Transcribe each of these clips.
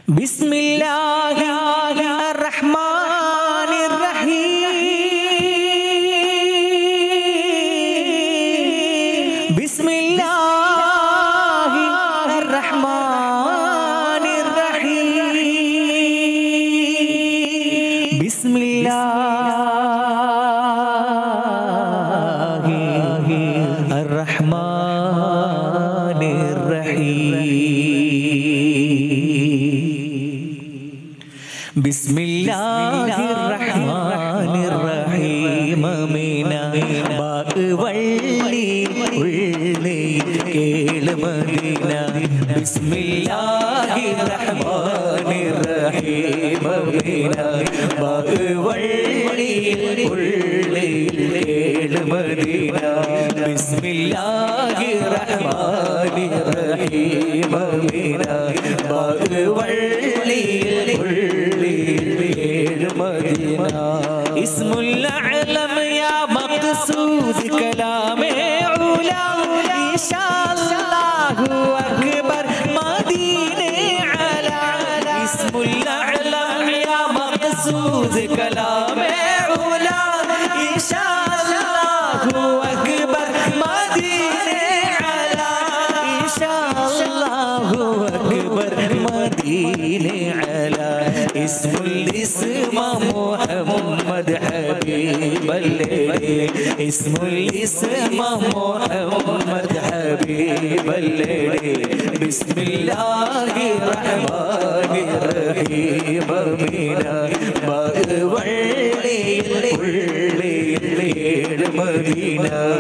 بسم الله الرحمن الرحيم بسم الله الرحمن الرحيم بسم الله الرحمن الرحيم بسم الله الرحمن الرحيم Meena bag വള്ളി ഉള്ളി കേള് Medina ബിസ്മില്ലാഹിർ റഹ്മാനിർ റഹീം മീന ബാഗ് വള്ളി ഉള്ളി കേള് മദീന ബിസ്മില്ലാഹിർ റഹ്മാനിർ റഹീം മീന ബാഗ് വള്ളി ഉള്ളി കേള് മദീന اسم الأعلم يا مقصود كلام علا إن شاء الله أكبر مدينة على اسم الأعلم يا مقصود كلام علا إن شاء الله أكبر مدينة على إن شاء الله أكبر مدينة على اسم الاسم محمد حبيب الليل اسم الاسم محمد حبيب الليل بسم الله الرحمن الرحيم مينا مغولي ولي مدينة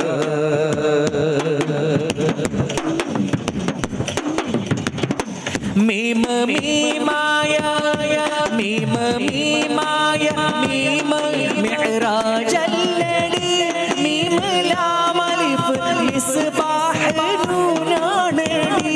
മീമ മീമായ മീമ മീമായ മീമ മിഅ്റാജല്ലടി മീമ ലാമലിഫ് മിസ്ബാഹ് നൂനാണടി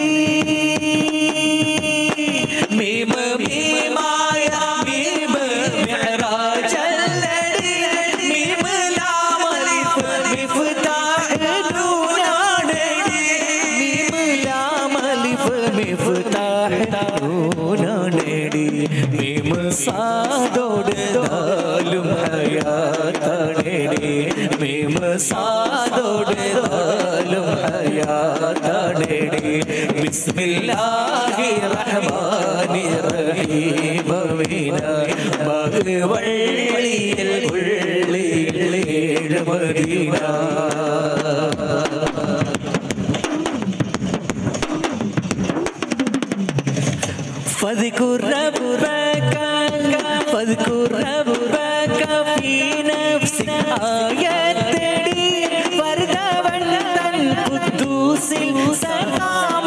മീമ മീമായ മീമ മിഅ്റാജല്ലടി മീമ ലാമലിഫ് മിഫ്താഹ് നൂനാണടി മീമ ലാമലിഫ് മിഫ്താഹ് നൂനാണടി മീമ സാദോട് ദാലും ഹയാത്താണടി മീമ സാദോട് ദാലും ഹയാത്താണടി ബിസ്മില്ലാഹി റഹ്മാനി റഹീം മീന മഗ്വള്ളിയിൽ ഉള്ളിൽ ഏഴ് മദീന فاذكر ربك فاذكر ربك في نفسك آياتي فرد تن قدوس سقام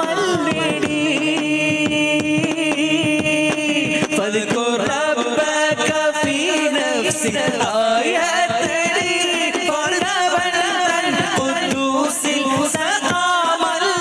فاذكر ربك في نفسك آياتي فرد تن قدوس سقام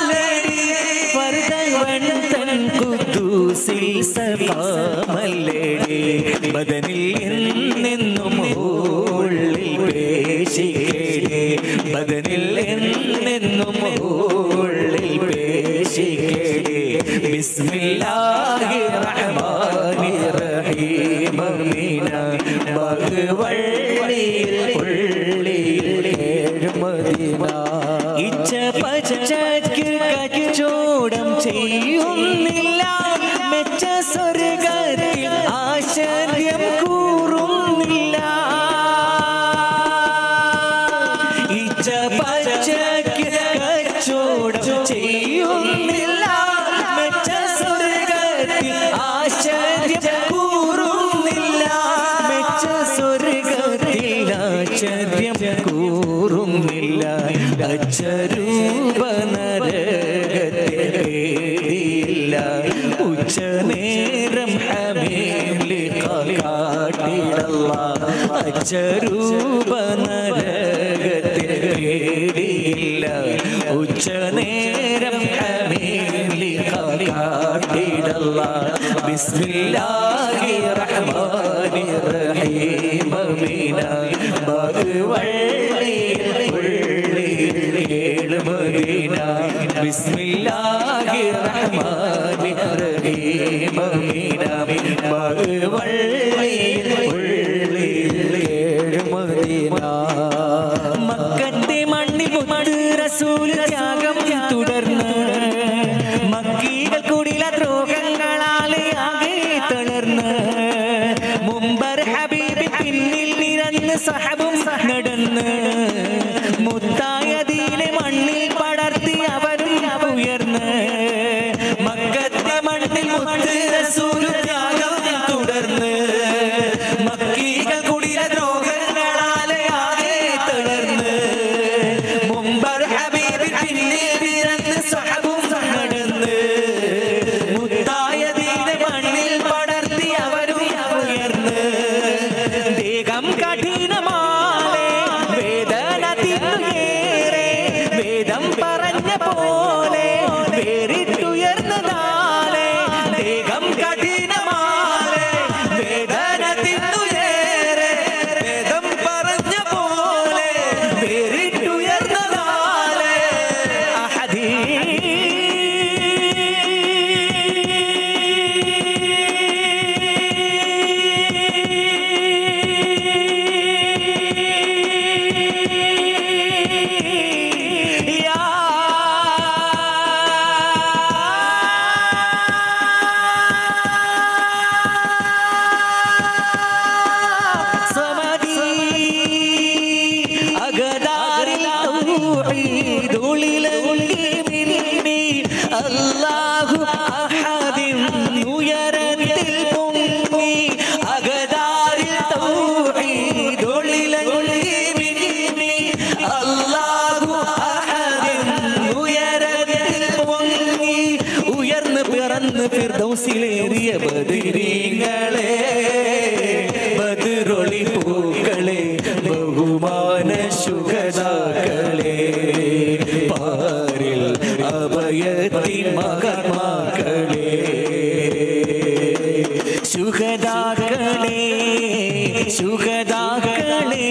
فرد തൻ കുദ്ദൂസിൽ സഖാമല്ലേടി ബദനിൽ നിന്നും ഉള്ളിൽ പേശിക്കേടി ബദനിൽ നിന്നും ഉള്ളിൽ പേശിക്കേടി ബിസ്മില്ലാഹി റഹ്മാനി റഹീം മീന ഭഗവള്ളിയിൽ ഉള്ളിൽ ഏഴ് മദീന ഇച്ഛ പച്ചക്ക് കച്ചോടം ചെയ്യുന്നില്ല മെച്ച സ്വർഗത്തിൽ ആശ്ചര്യം കൂറുന്നില്ല ഇച്ഛ പച്ചക്ക് കച്ചോടം ചെയ്യുന്നില്ല മെച്ച സ്വർഗത്തിൽ ആശ്ചര്യം കൂറുന്നില്ല മെച്ച സ്വർഗത്തിൽ ആശ്ചര്യം കൂറുന്നില്ല അച്ചരൂപ നരകത്തില്ല ഉച്ച നേരം ഹമീലി കാട്ടിടല്ല അച്ചരൂപ നരകത്തില്ല ഉച്ച നേരം ഹമീലി കാട്ടിടല്ല ബിസ്മില്ലാഹി റഹ്മാനി റഹീം മീന ഭഗവള്ളി ഉള്ളി ഏഴ് മദീന ബിസ്മില്ലാഹി റഹ്മാനി റഹീം അമീന മഹവള്ളിയിൽ ഉള്ളിൽ ഏഴ് മദീന മക്കത്തെ മണ്ണിൽ മുത്ത് റസൂൽ ത്യാഗം തുടർന്ന് മക്കീകൾ കുടില ദ്രോഹങ്ങളാലെ ആകെ തളർന്ന് മുമ്പർ ഹബീബി പിന്നിൽ നിരന്ന് സഹബും നടന്ന് മുത്തായ ദീനെ മണ്ണിൽ പടർത്തി അവരും ഉയർന്ന് മക്കത്തെ മണ്ണിൽ മുത്ത് റസൂൽ ത്യാഗം തുടർന്ന് മക്കീകൾ കുടില ദ്രോഹങ്ങളാലെ ആകെ തളർന്ന് മുമ്പർ ഹബീബി പിന്നിൽ നിരന്ന് സഹബും നടന്ന് മുത്തായ ദീനെ മണ്ണിൽ പടർത്തി അവരും ഉയർന്ന് ദേഹം കഠിനമാലെ വേദന തിന്നുയേറെ വേദം പറഞ്ഞ പോലെ വേറിട്ടുയർന്നതാലെ ദേഹം കഠിനമാലെ വേദന തിന്നുയേറെ വേദം പറഞ്ഞ പോലെ വേറിട്ടുയർന്നതാലെ അഹദീ യാ സമദി അഗദാരിൽ തൗഹീദുളിലൊളി മിന്നി അല്ലാഹു അഹദിൻ ഉയരത്തിൽ പൊങ്ങി അഗദാരിൽ തൗഹീദുളിലൊളി മിന്നി അല്ലാഹു അഹദിൻ ഉയരത്തിൽ പൊങ്ങി ഉയർന്ന് പിറന്ന് ഫിർദൗസിലേറിയ ബദിരീങ്ങളെ ബദിറൊളി പൂക്കളെ ബഹുമാന ശുഗതാക്കളെ പാരിൽ അഭയത്തിൻ മകന്മാക്കളെ ശുഗതാക്കളെ ശുഗതാക്കളെ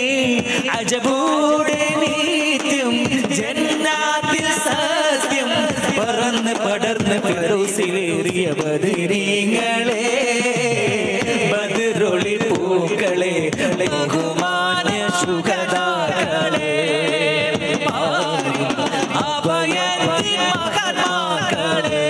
അജബൂടെ നിത്യം ജന്നാത്തിൽ സത്യം പറന്ന് പടർന്ന് ഫിറോസിലേറിയ ബദിരീങ്ങളെ ബദിറൊളി പൂക്കളെ ബഹുമാന ശുഗതാക്കളെ അഭയത്തിൻ മകന്മാക്കളെ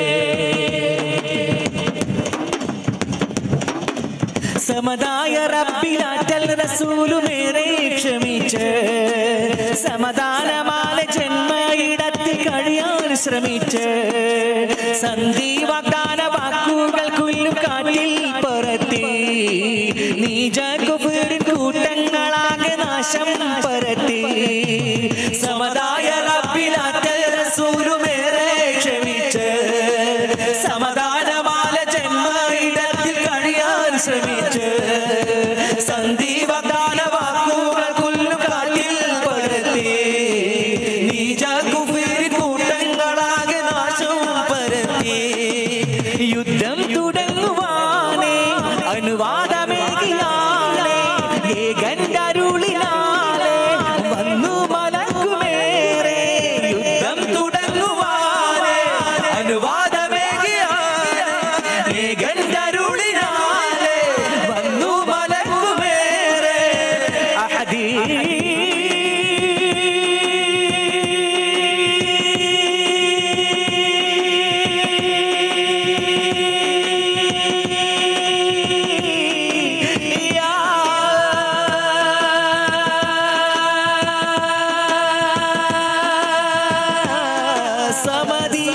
സമതായ റബ്ബിലാറ്റൽ റസൂലുമേറെ ക്ഷമിച്ച് സമാധാനമാല ജന്മയിടത്തിൽ കഴിയാൻ ശ്രമിച്ച് സന്ധി വാഗ്ദാന വാക്കുകൾ കുല്ലും കാറ്റിൽ പറത്തി നീജ കുഫിറിൻ കൂട്ടങ്ങളാകെ നാശം പരത്തി സമതായ റബ്ബിലാറ്റൽ റസൂലുമേറെ ക്ഷമിച്ച് സമാധാനമാല ജന്മയിടത്തിൽ കഴിയാൻ ശ്രമിച്ച് സന്ദീപകാല വാക്കുകൾ കുല്ലുകാറ്റിൽ പടർത്തി നീജ കുഫിരി കൂട്ടങ്ങളാകെ നാശം പരത്തി യുദ്ധം തുടങ്ങുവാനേ അനുവാദമേകിയാലേ ഏകണ്ടരുളിനാലേ വന്നു മലക്കുമേറെ യുദ്ധം തുടങ്ങുവാനേ അനുവാദമേകിയാലേ ഏകണ്ടരുളിനാലേ വന്നു മലക്കുമേറെ അഹദീ യാ സമതി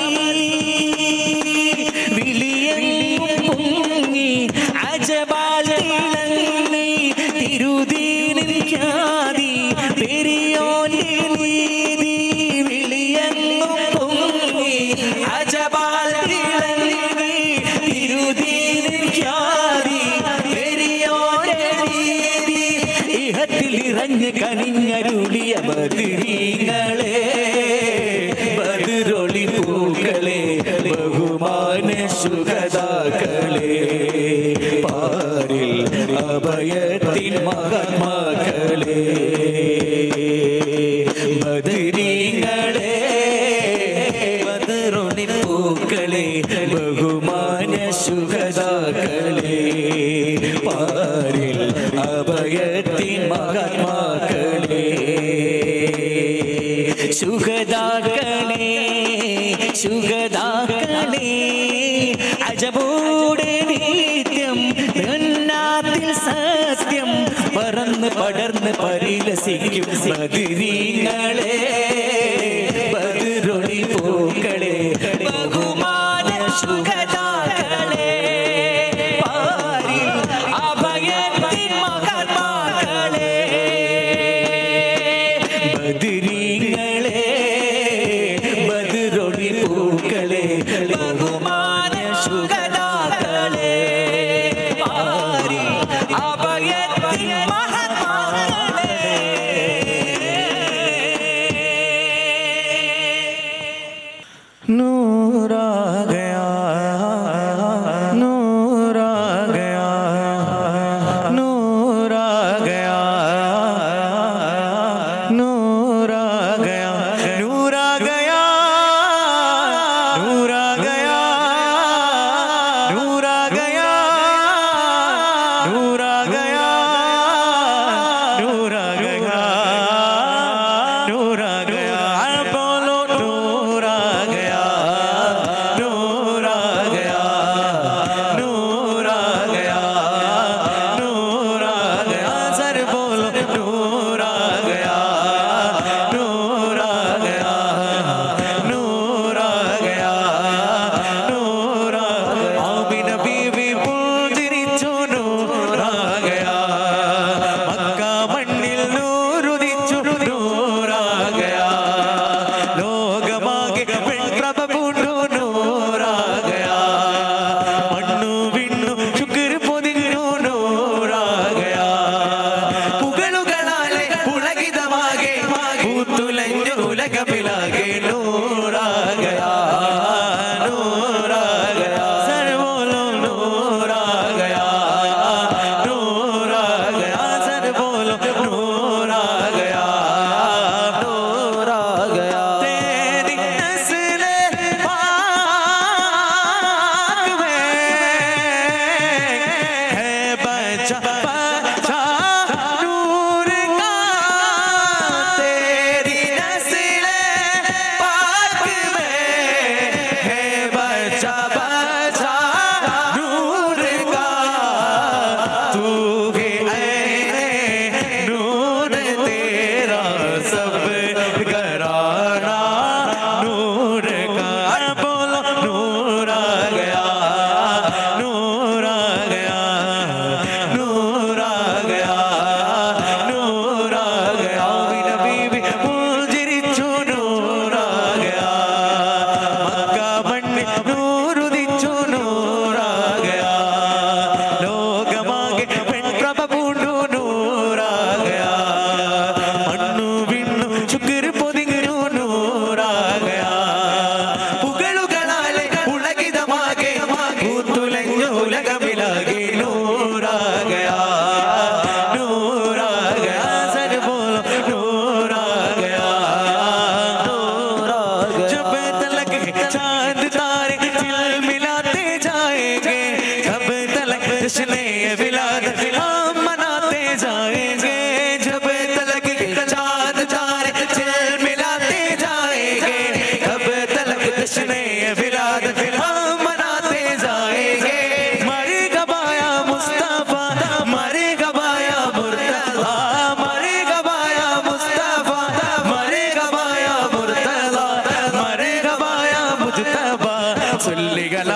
വിളിയെങ്ങും പൊങ്ങി അജബാൽ തിളങ്ങി തിരുതീനിൻ ഖ്യാതി പെരിയോന്റെ നീതി വിളിയെങ്ങും പൊങ്ങി അജബാൽ തിളങ്ങി തിരുതീനിൻ ഖ്യാതി പെരിയോന്റെ നീതി ഇഹത്തിൽ ഇറഞ്ഞ് കനിഞ്ഞരുളിയ ബദിരീങ്ങളെ ബദിരൊളി പൂക്കളെ ബഹുമാന സുഗതാക്കളെ പാരിൽ അഭയത്തിൻ മഹാത്മാക്കളെ ബദിരീങ്ങളെ ബദിരൊളി ശുഹതാക്കളെ പാരിൽ അഭയത്തിൻ മഹാത്മാക്കളെ ശുഹതാക്കളെ ശുഹതാക്കളെ അജബോടെ നിത്യം എന്നാത്തിൽ സത്യം പറന്ന് പടർന്ന് പരിലസിക്കും ബദിരീങ്ങളെ ബദിരൊളി പൂക്കളെ ബഹുമാന ശുഹതാക്കളെ പാരിൽ അഭയത്തിൻ മഹാത്മാക്കളെ ബദിരീങ്ങളെ ബദിരൊളി പൂക്കളെ ബഹുമാന ശുഹതാക്കളെ പാരിൽ അഭയത്തിൻ മഹാത്മാക്കളെ नूर आ गया नूर आ गया नूर आ गया नूर आ गया नूर आ गया नूर आ गया नूर आ गया नूर आ गया नूर आ गया नूर आ गया बोलो नूर आ गया नूर आ गया नूर आ गया नूर आ गया सर बोलो नूर आ गया नूर आ गया नूर आ गया नूर आ गया ആമിന ബീവി പുഞ്ചിരിച്ചു നൂറാകയാ മക്ക മണ്ണിൽ നൂറുദിച്ചു നൂറാകയാ ലോകമാകെ വെൺപ്രഭ പൂണ്ടു നൂറാകയാ മണ്ണു വിണ്ണു ശുക്ർ പൊതിഞ്ഞു നൂറാകയാ പുകളുകളാലെ പുളകിതമാകെ പൂത്തുലഞ്ഞു ഉലകമിലാകെ നൂറാകയാ നൂറാകയാ സർവോലോ നൂറാകയാ നൂറാകയാ സർവോലോ നൂറാകയാ നൂറാകയാ तेरी नस्ले पाक में है बचा बचा नूर का तेरी नस्ले पाक में है बचा बचा नूर का तू है ऐने नूर तेरा सब घराना नूर का बोलो नूर आ गया नूर आ गया नूर आ गया नूर आ गया बिन बीबी പുഞ്ചിരിച്ചു നൂറാകയാ മക്ക മണ്ണിൽ നൂറുദിച്ചു നൂറാകയാ ലോകമാകെ പെൺപ്രഭ പൂണ്ടു നൂറാകയാ മണ്ണു വിണ്ണു ശുക്ർ പൊതിഞ്ഞു നൂറാകയാ പുകളുകളാലെ ഉലകിതമാകെ കൂത്തുലഞ്ഞു ഉലകമിലാകെ നൂറാകയാ നൂറാകയാ സർ बोलो നൂറാകയാ നൂറാകയാ जब तलक चांद तारे मिलाते जाएंगे जब तलक जश्न विलादत हम मनाते जाएंगे जब तलक चांद तारे मिलाते जाएंगे जब तलक जश्न विलादत हम मनाते जाएंगे मरे गबाया मुस्तफा मरे गबाया मुर्तला मरे गबाया मुस्तफा मरे गबाया मुर्तला मरे गबाया मुजतबा सुल्लिगला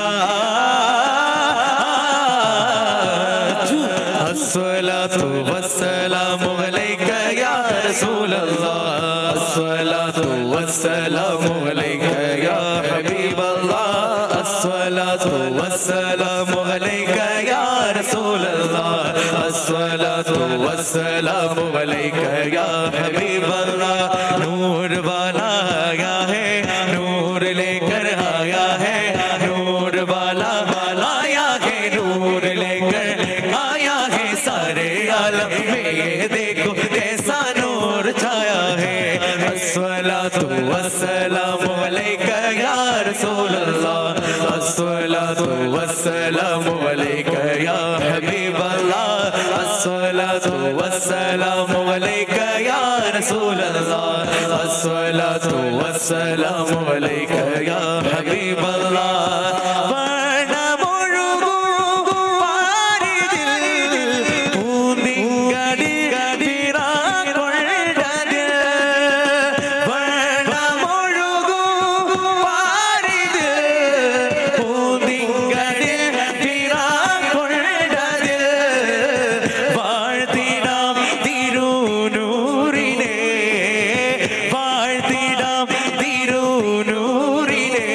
الصلاة والسلام عليك يا رسول الله الصلاة والسلام عليك يا حبيب الله الصلاة والسلام عليك يا رسول الله الصلاة والسلام عليك يا حبيب الله نور वाला आया है नूर लेकर आया है नूर वाला वाला आया है नूर लेकर आया है सारे आलम में ये देखो कैसा नूर छाया है अस्सलातु वस्सलामु अलैका या रसूल अल्लाह अस्सलातु वस्सलामु والسلام عليك يا حبيب الله الصلاة والسلام عليك يا رسول الله الصلاة والسلام عليك يا حبيب الله വനമൊഴുകും വാരിതിൽ പൂന്തിങ്കടി പിറാക്കൊണ്ടത്. വനമൊഴുകും വാരിതിൽ പൂന്തിങ്കടി പിറാക്കൊണ്ടത്. വാഴ്ത്തിടാം തിരുനൂറിനെ വാഴ്ത്തിടാം തിരുനൂറിനെ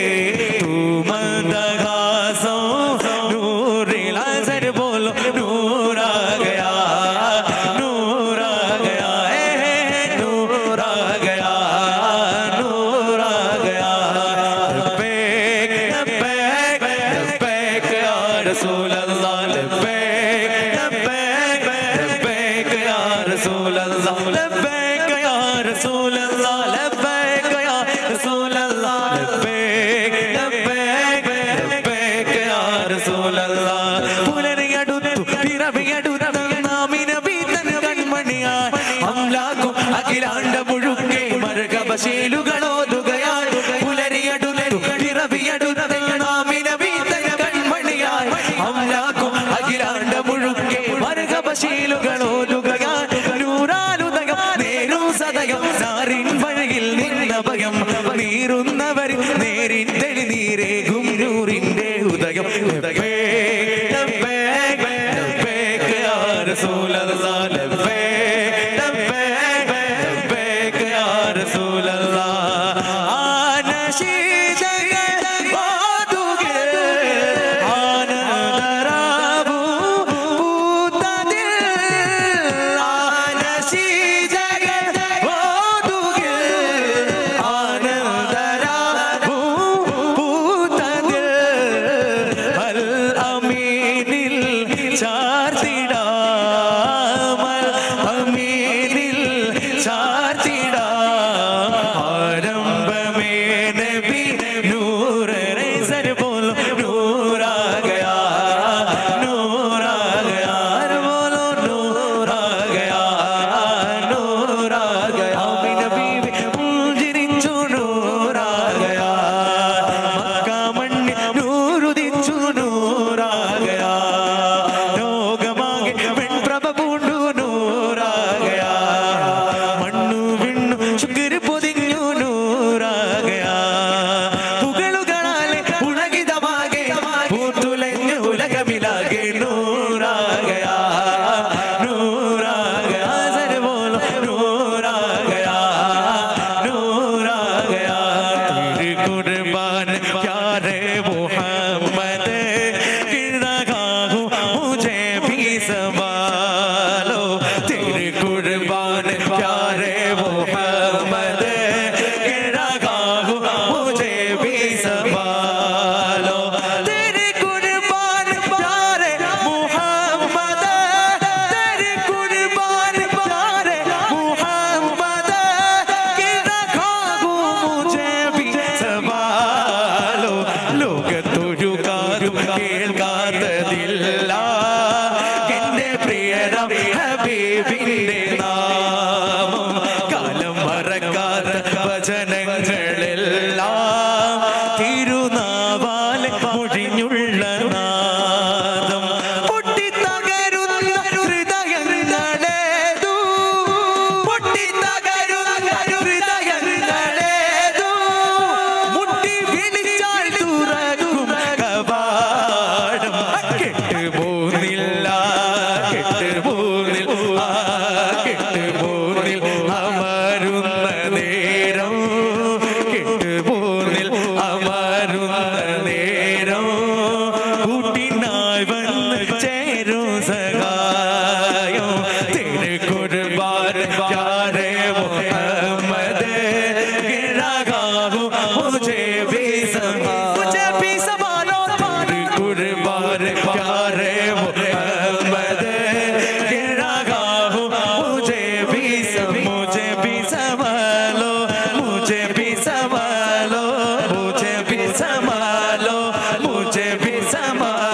तुमंदगासों नूर लाजर बोलो नूर आ गया नूर आ गया ए नूर आ गया नूर आ गया लब्बैक लब्बैक लब्बैक या रसूल अल्लाह लब्बैक लब्बैक लब्बैक या रसूल अल्लाह लब्बैक या रसूल अल्लाह लब्बैक या रसूल अल्लाह लब्बैक लब्बैक ലബ്ബൈക യാ റസൂലല്ലാഹ് പുലരിയടുത്തു പിറവിയടുത്തു നാമിന വീതൻ കൺമണിയായി അംലാക്കും അഖിലാണ്ട മുഴുക്കെ മരകപശീലുകളോതുകയാൽ പുലരിയടുത്തു പിറവിയടുത്തു നാമിന വീതൻ കൺമണിയായി അംലാക്കും അഖിലാണ്ട മുഴുക്കെ മരകപശീലുകളോതുകയാൽ നൂറാലുദയം നേരും സദയം നാറിൻ വഴിയിൽ നിന്ന ഭയം നീറുന്നവരിൽ നേരിൻ തെളിനീരേകും നൂറിന്റെ ഉദയം ലബ്ബൈക്, ലബ്ബൈക്, ലബ്ബൈക് യാ റസൂലല്ലാഹ്, ലബ്ബൈക്, ലബ്ബൈക്, ലബ്ബൈക് യാ റസൂലല്ലാഹ്. ആനശീതകൾ വാതുകെ, ആനന്ദരാവു പൂത്തതിൽ. ആനശീതകൾ വാതുകെ, ആനന്ദരാവു പൂത്തതിൽ. അൽ അമീനിൽ ചാർത്തിടാം അൽ അമീനിൽ ചാർത്തിടാം ആരംഭമേ നബി നൂർ സർ बोलो नूर आ गया नूर आ गया अरे बोलो नूर आ गया नूर आ गया आमीन बीवी പുഞ്ചിരിച്ചു നൂർ ആ गया മക്ക മണ്ണിൽ നൂറുദിച്ചു നൂർ ആ गया ലോകമാകെ വെൺപ്രഭ പൂണ്ടു നൂർ ആ गया മണ്ണു വിണ്ണു ശുക്ർ പൊതിഞ്ഞു നൂർ ആ गया പുകളുകളാലെ ഉലകിതമാകെ പൂത്തുലഞ്ഞു ഉലകമിലാകെ നൂർ ആ गया നൂർ ആ गया സർ बोलो നൂർ ആ गया नूर आ गया तेरे कुर्बान प्यारे मोहम्मद गिरा हूँ मुझे भी संभालो तेरे कुर्बान प्यारे मोहम्मद गिरा हूँ मुझे भी संभालो तेरे कुर्बान प्यारे मोहम्मद तेरे कुर्बान प्यारे मोहम्मद के रखागू मुझे भी സവാലോ ലോകത്തൊരു കാതും കേൾക്കാത്തതില്ല എന്റെ പ്രിയരം ഹബീബിന്റെ നാമം കാലം മറക്കാത്ത വചനങ്ങളെല്ലാം തിരുനാവാലെ മൊഴിഞ്ഞുള്ള നാദം പൊട്ടിത്തകരുന്ന ഹൃദയങ്ങളേതു പൊട്ടിത്തകരുന്ന ഹൃദയങ്ങളേതു മുട്ടി വിളിച്ചാൽ തുറക്കും കവാടം കെട്ടുപോന്നില്ല കെട്ടുപോന്നിൽ ആ കെട്ടുപോന്നിൽ അമരുന്ന നേരം കെട്ടുപോന്നിൽ അമരുന്ന നേരം കൂട്ടിനായി വന്ന് ചേരും സഹായം तेरे कुर्बान प्यारे मोहम्मद गिरा हूँ मुझे भी संभाल मुझे भी संभालो तेरे कुर्बान प्यारे मोहम्मद गिरा हूँ मुझे भी सं- मुझे भी संभालो मुझे भी संभालो मुझे भी संभालो मुझे भी संभालो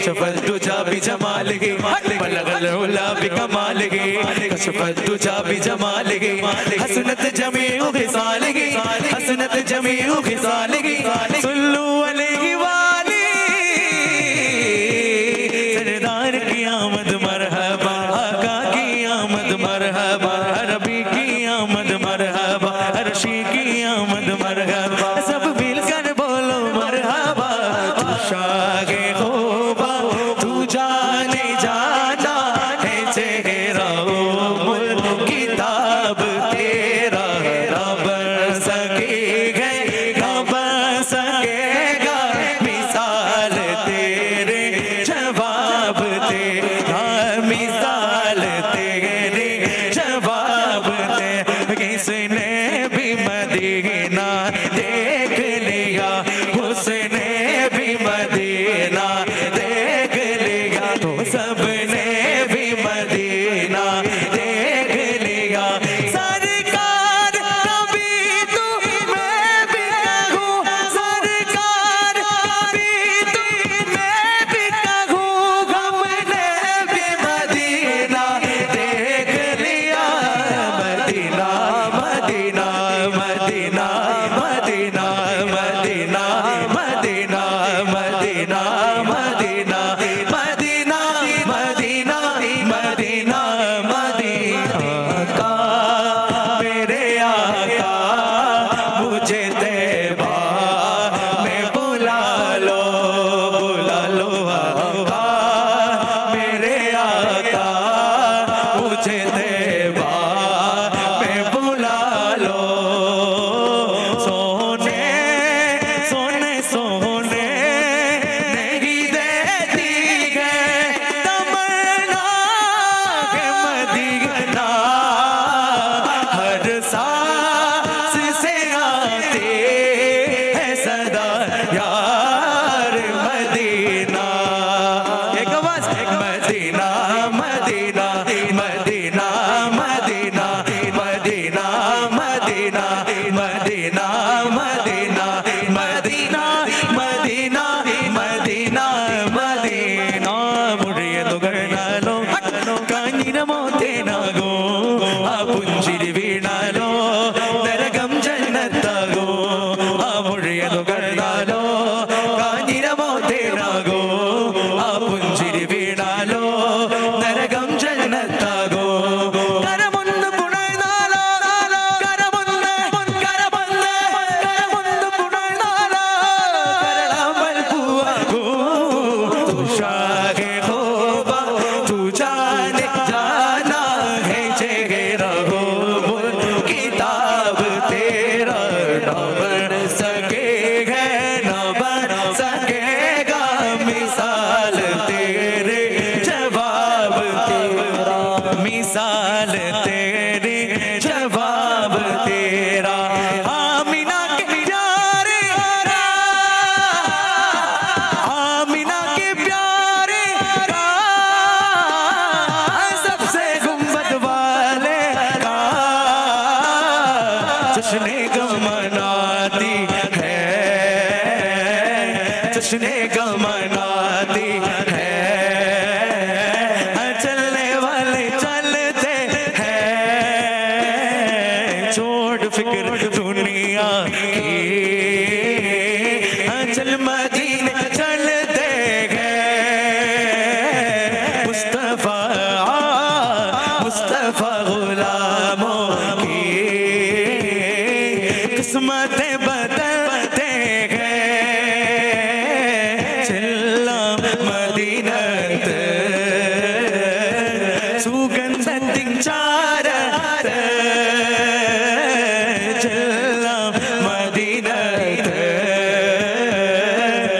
كشف الدجى بجماله بلغ العلا بكماله كشف الدجى بجماله حسنت جميع خصاله حسنت جميع خصاله صلوا عليه والي सरदार की आमद मरहबा आका की आमद मरहबा अरबी की आमद मरहबा अरशी की आमद मरहबा सब मिलकर बोलो मरहबा तू शागे होबा तू जाने जाना है चेहरा ओ मुल्क किताब तेरा रब सकेगा रब सकेगा मिसाल तेरे जवाब तेरा मिसाल तेरे जवाब ते किसने भी मदीना देख लिया उसने भी मदीना देख लिया तो सबने भी मदीना देख लिया सरकार कभी तू मैं भी कहूँ सरकार कभी तू मैं भी कहूँ हमने भी मदीना देख लिया Medina Medina Medina Medina Medina Medina Medina Medina Medina Medina Medina Medina का मेरे आका मुझे देवा में बुला लो बुला लो आका मेरे आका मुझे देवा में बुला लो सोने सोने सोने नहीं देती है तमन्ना के मदीना हर सांस से आते है सदा यार मदीना एक आवाज Medina Medina Medina Medina Medina Medina Medina Medina Medina Medina Medina Medina മുഴിയതുകളാലോ കാഞ്ഞിരമോ തേനാകോ ആ പുഞ്ചിരി വീണാലോ നരകം ജന്നത്താകോ ആ മുഴിയതുകളാലോ കാഞ്ഞിരമോ തേനാകോ ആ പുഞ്ചിരി വീണാലോ നരകം ജന്നത്താകോ കരമൊന്ന് പുണർന്നാലോ കരമൊന്ന് കരമൊന്ന് കരമൊന്ന് പുണർന്നാലോ കരളാമ്പൽ പൂവാകൂ तू शागे होबा तू जाने जाना है चेहरा हो मुल किताब तेरा न बन सकेगा न बन सकेगा मिसाल तेरे जवाब तेरा मिसाल तेरे जवाब तेरा आमिना के प्यारे आमिना के प्यारे का सबसे गुम्बद वाले का जश्न गमनाती है जश्न गमनाती है चलने वाले चलते हैं छोड़ फिक्र दुनिया की चल मदीने चलते गए मुस्तफा मुस्तफा गुलामों की किस्मतें बदलते गए ചെല്ലാം മദീനത്ത് സുഗന്ധത്തിൻ ചാരത്ത് ചെല്ലാം മദീനത്ത്